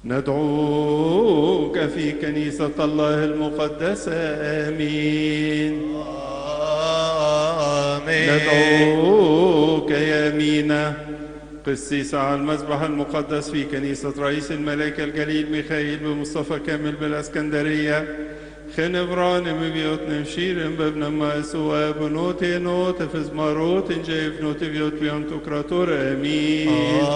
ندعوك في كنيسة الله المقدسة آمين آمين ندعوك يا مينا قسيس على المذبح المقدس في كنيسة رئيس الملائكة الجليل ميخائيل بمصطفى كامل بالاسكندرية خنبران ببيوت نمشير بابن ما سوا بنوت نوت فزماروت جيف نوت بيوت بيوت كراتور امين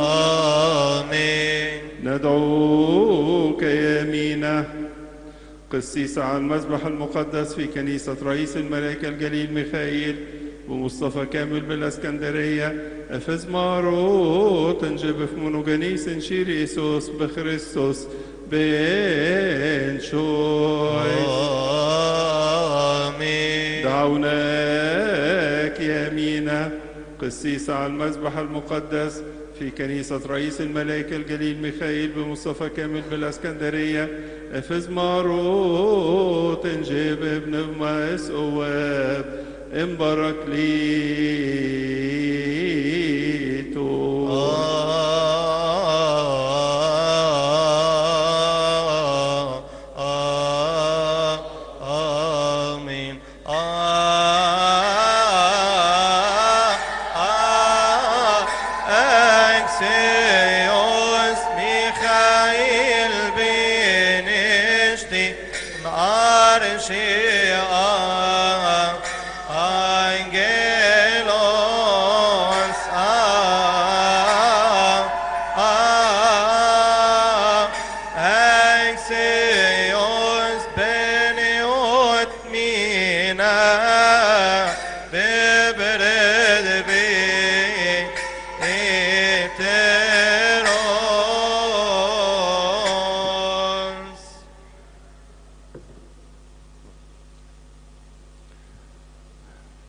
آمين ندعوك يا مينا قسيس على المذبح المقدس في كنيسة رئيس الملائكة الجليل ميخائيل ومصطفى كامل بالاسكندرية افز ماروت نجيب في منوجانيس نشير يسوس بخريستوس بن شوي آمين دعوناك يا مينا قسيس على المذبح المقدس في كنيسة رئيس الملائكة الجليل ميخائيل بمصطفى كامل بالاسكندرية افز ماروت نجيب ابن ماس اواب امبارك ليتو آه آه آمين آه آه أكسيوس ميخائيل بنشتي عرشي آه أنجيلوس آه آه أكسيوس بنيوت مينا ببرد بي إتروس